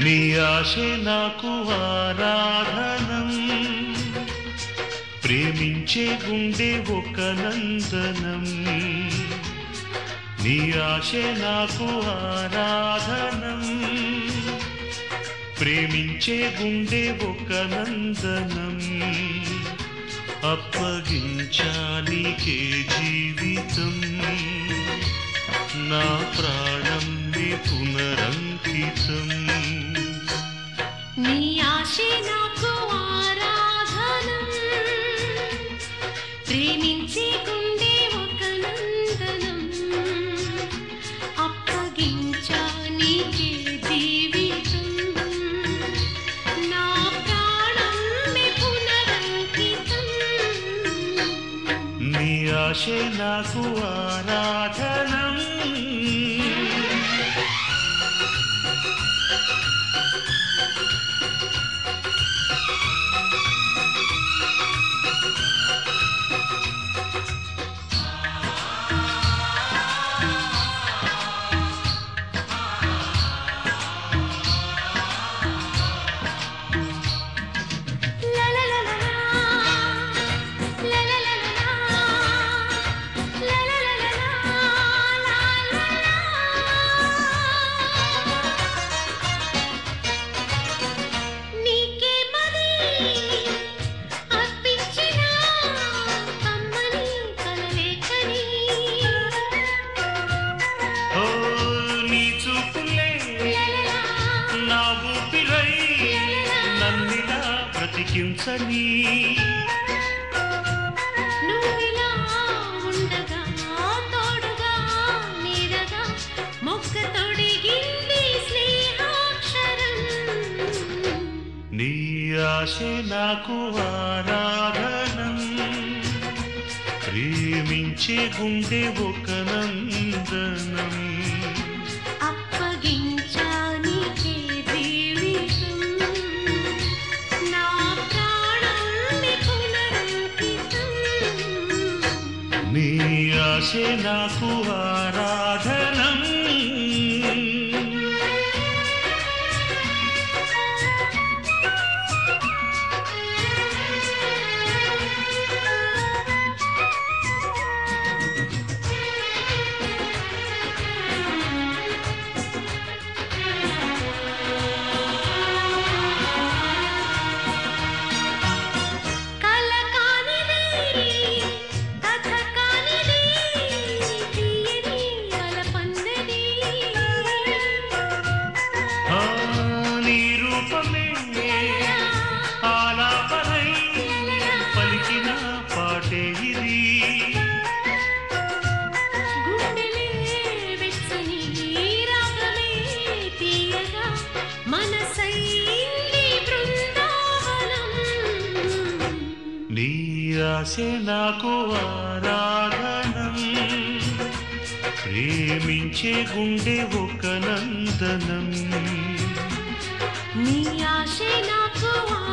నీ ఆశే నాకు ఆరాధనం ప్రేమించే గుండె ఒక నందనం నీ ఆశే నాకు ఆరాధనం ప్రేమించే గుండె ఒక నందనం అప్పగించానికే జీవితం నా ప్రాణం నీ పునరంకితం నీ ఆశే నాకు ఆరాధనం ప్రేమించే గుండె ఒక నందనం అప్పగించా నీకే జీవితం నా ప్రాణం నీ పునరంకితం నీ ఆశే నాకు ఆరాధనం లా లా లా లా లా లా లా లా లా లా లా లా లా నీకే మది అర్పించిన కమ్మని కలలేఖని ఓ నీ చూపులే నా ఊపిరై నన్నిలా బ్రతికించని నువ్విలా ఉండగా తోడుగా నీడగా మొక్క తొడిగింది స్నేహాక్షరం నీ ఆశే నాకు ఆరాధనం ప్రేమించే గుండె ఒక నందనం అప్పగించానికే జీవితం నా ప్రాణం నీ పునరంకితం నీ ఆశే నాకు ఆరాధనం కల కానిది కథ కానిది తీయని వలపన్నది ఆ, నీ రూపమే ఆలాపనై పలికిన పాటే ఇది గుండెలే వెచ్చని రాగమే తీయగా మనసైంది బృందావనం నీ ఆశే నాకు ఆరాధనం ప్రేమించే గుండె ఒక నందనం నీ ఆశే నాకు